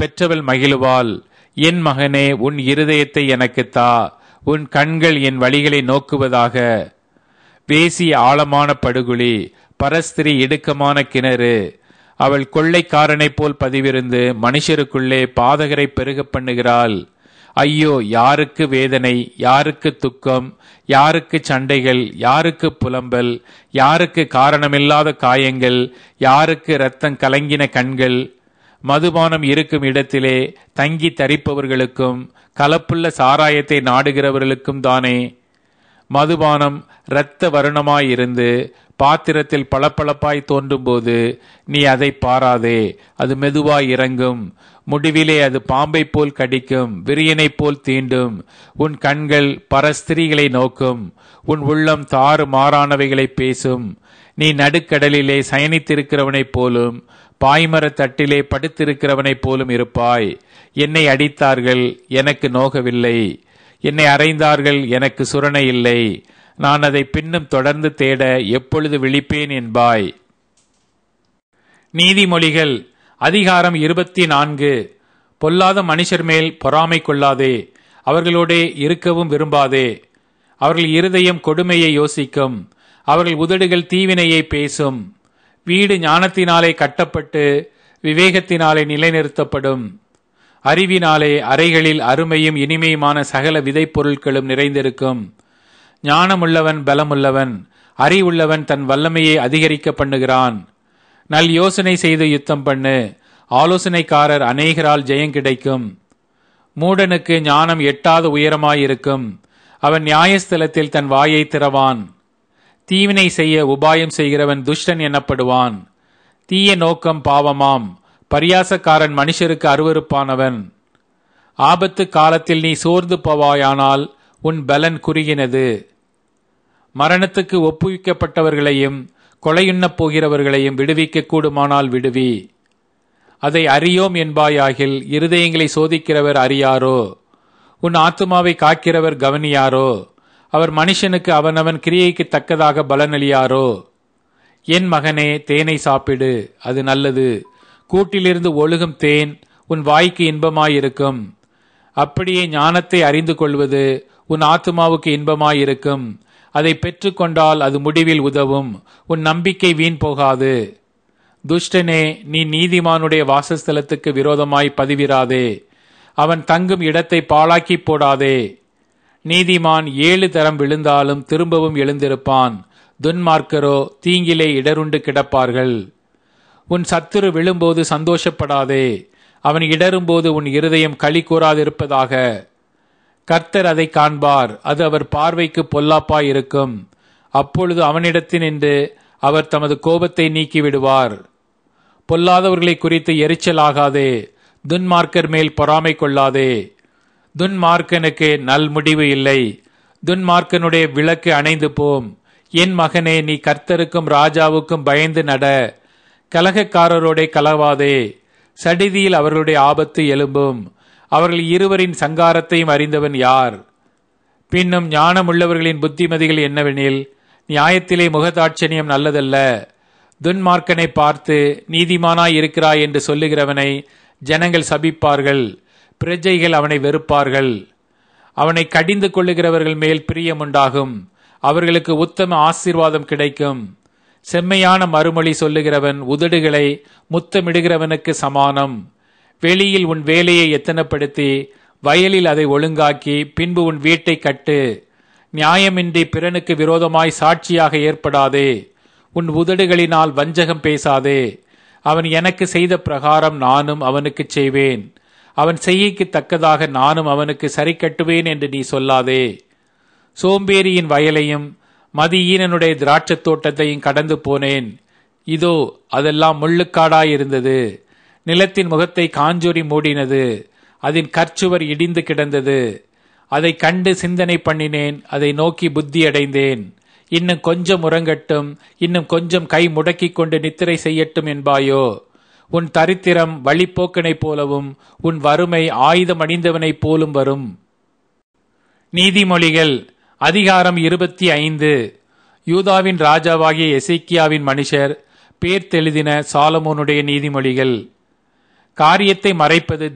பெற்றவள் மகிழுவாள் என் மகனே உன் இருதயத்தை எனக்குத் தா உன் கண்கள் என் வழிகளை நோக்குவதாக வேசி ஆழமான படுகுழி பரஸ்திரி இடுக்கமான கிணறு அவள் கொள்ளைக்காரனைப் போல் பதிவிருந்து மனுஷருக்குள்ளே பாதகரை பெருகப் பண்ணுகிறாள் ஐயோ யாருக்கு வேதனை யாருக்கு துக்கம் யாருக்கு சண்டைகள் யாருக்கு புலம்பல் யாருக்கு காரணமில்லாத காயங்கள் யாருக்கு இரத்தம் கலங்கின கண்கள் மதுபானம் இருக்கும் இடத்திலே தங்கி தரிப்பவர்களுக்கும் கலப்புள்ள சாராயத்தை நாடுகிறவர்களுக்கும் தானே மதுபானம் இரத்த வருணமாயிருந்து பாத்திரத்தில் பளபளப்பாய் தோன்றும்போது நீ அதை பாராதே அது மெதுவாய் இறங்கும் முடிவிலே அது பாம்பை போல் கடிக்கும் விரியனைப் போல் தீண்டும் உன் கண்கள் பரஸ்திரிகளை நோக்கும் உன் உள்ளம் தாறு மாறானவைகளை பேசும் நீ நடுக்கடலிலே சயனித்திருக்கிறவனைப் போலும் பாய்மரத் தட்டிலே படுத்திருக்கிறவனைப் போலும் இருப்பாய் என்னை அடித்தார்கள் எனக்கு நோகவில்லை என்னை அறைந்தார்கள் எனக்கு சுரணை இல்லை நான் அதை பின்னும் தொடர்ந்து தேட எப்பொழுது விழிப்பேன் என்பாய் நீதிமொழிகள் அதிகாரம் இருபத்தி நான்கு பொல்லாத மனுஷர் மேல் பொறாமை கொள்ளாதே அவர்களோடே இருக்கவும் விரும்பாதே அவர்கள் இருதயம் கொடுமையை யோசிக்கும் அவர்கள் உதடுகள் தீவினையை பேசும் வீடு ஞானத்தினாலே கட்டப்பட்டு விவேகத்தினாலே நிலைநிறுத்தப்படும் அறிவினாலே அறைகளில் அருமையும் இனிமையுமான சகல விதைப் பொருட்களும் நிறைந்திருக்கும் ஞானமுள்ளவன் பலமுள்ளவன் அறிவுள்ளவன் தன் வல்லமையை அதிகரிக்க பண்ணுகிறான் நல் யோசனை செய்து யுத்தம் பண்ணு ஆலோசனைக்காரர் அநேகரால் ஜெயம் கிடைக்கும் மூடனுக்கு ஞானம் எட்டாத உயரமாயிருக்கும் அவன் நியாயஸ்தலத்தில் தன் வாயை திறவான் தீவினை செய்ய உபாயம் செய்கிறவன் துஷ்டன் எனப்படுவான் தீய நோக்கம் பாவமாம் பரியாசக்காரன் மனுஷருக்கு அருவருப்பானவன் ஆபத்து காலத்தில் நீ சோர்ந்து போவாயானால் உன் பலன் குறுகினது மரணத்துக்கு ஒப்புவிக்கப்பட்டவர்களையும் கொலையுண்ணப் போகிறவர்களையும் விடுவிக்க கூடுமானால் விடுவி அதை அறியோம் என்பாயாகில் இருதயங்களை சோதிக்கிறவர் அறியாரோ உன் ஆத்துமாவை காக்கிறவர் கவனியாரோ அவர் மனுஷனுக்கு அவனவன் கிரியைக்கு தக்கதாக பலனளியாரோ என் மகனே தேனை சாப்பிடு அது நல்லது கூட்டிலிருந்து ஒழுகும் தேன் உன் வாய்க்கு இன்பமாயிருக்கும் அப்படியே ஞானத்தை அறிந்து கொள்வது உன் ஆத்துமாவுக்கு இன்பமாயிருக்கும் அதை பெற்றுக்கொண்டால் அது முடிவில் உதவும் உன் நம்பிக்கை வீண் போகாது துஷ்டனே நீ நீதிமானுடைய வாசஸ்தலத்துக்கு விரோதமாய் பதிவிராதே அவன் தங்கும் இடத்தை பாழாக்கி போடாதே நீதிமான் ஏழு தரம் விழுந்தாலும் திரும்பவும் எழுந்திருப்பான் துன்மார்க்கரோ தீங்கிலே இடருண்டு கிடப்பார்கள் உன் சத்துரு விழும்போது சந்தோஷப்படாதே அவன் இடரும்போது உன் இருதயம் களி கூறாதிருப்பதாக கர்த்தர் அதை காண்பார் அது அவர் பார்வைக்கு பொல்லாப்பாய் இருக்கும் அப்பொழுது அவனிடத்தினின்று அவர் தமது கோபத்தை நீக்கி விடுவார் பொல்லாதவர்களை குறித்து எரிச்சலாகாதே துன்மார்க்கர் மேல் பொறாமை கொள்ளாதே துன்மார்க்கனுக்கு நல் முடிவு இல்லை துன்மார்க்கனுடைய விளக்கு அணைந்து போம் என் மகனே நீ கர்த்தருக்கும் ராஜாவுக்கும் பயந்து நட கலகக்காரரோடே கலவாதே சடிதியில் அவர்களுடைய ஆபத்து எழும்பும் அவர்கள் இருவரின் சங்காரத்தையும் அறிந்தவன் யார் பின்னும் ஞானமுள்ளவர்களின் புத்திமதிகள் என்னவெனில் நியாயத்திலே முகதாட்சணியம் நல்லதல்ல துன்மார்க்கனை பார்த்து நீதிமானாய் இருக்கிறாய் என்று சொல்லுகிறவனை ஜனங்கள் சபிப்பார்கள் பிரஜைகள் அவனை வெறுப்பார்கள் அவனை கடிந்து கொள்ளுகிறவர்கள் மேல் பிரியமுண்டாகும் அவர்களுக்கு உத்தம ஆசீர்வாதம் கிடைக்கும் செம்மையான மறுமொழி சொல்லுகிறவன் உதடுகளை முத்தமிடுகிறவனுக்கு சமானம் வெளியில் உன் வேலையை எத்தனப்படுத்தி வயலில் அதை ஒழுங்காக்கி பின்பு உன் வீட்டை கட்டு நியாயமின்றி பிறனுக்கு விரோதமாய் சாட்சியாக ஏற்படாதே உன் உதடுகளினால் வஞ்சகம் பேசாதே அவன் எனக்கு செய்த பிரகாரம் நானும் அவனுக்கு செய்வேன் அவன் செய்கைக்கு தக்கதாக நானும் அவனுக்கு சரி கட்டுவேன் என்று நீ சொல்லாதே சோம்பேறியின் வயலையும் மதியீனனுடைய திராட்சத் தோட்டத்தையும் கடந்து போனேன் இதோ அதெல்லாம் முள்ளுக்காடாயிருந்தது நிலத்தின் முகத்தை காஞ்சொறி மூடினது அதன் கற்சுவர் இடிந்து கிடந்தது அதை கண்டு சிந்தனை பண்ணினேன் அதை நோக்கி புத்தி அடைந்தேன் இன்னும் கொஞ்சம் உறங்கட்டும் இன்னும் கொஞ்சம் கை முடக்கிக் கொண்டு நித்திரை செய்யட்டும் என்பாயோ உன் தரித்திரம் வழிப்போக்கனைப் போலவும் உன் வறுமை ஆயுதம் அணிந்தவனைப் போலும் வரும் நீதிமொழிகள் அதிகாரம் இருபத்தி ஐந்து யூதாவின் ராஜாவாகிய எசேக்கியாவின் மனுஷர் பேர் தெளிதின சாலமோனுடைய நீதிமொழிகள் காரியத்தை மறைப்பது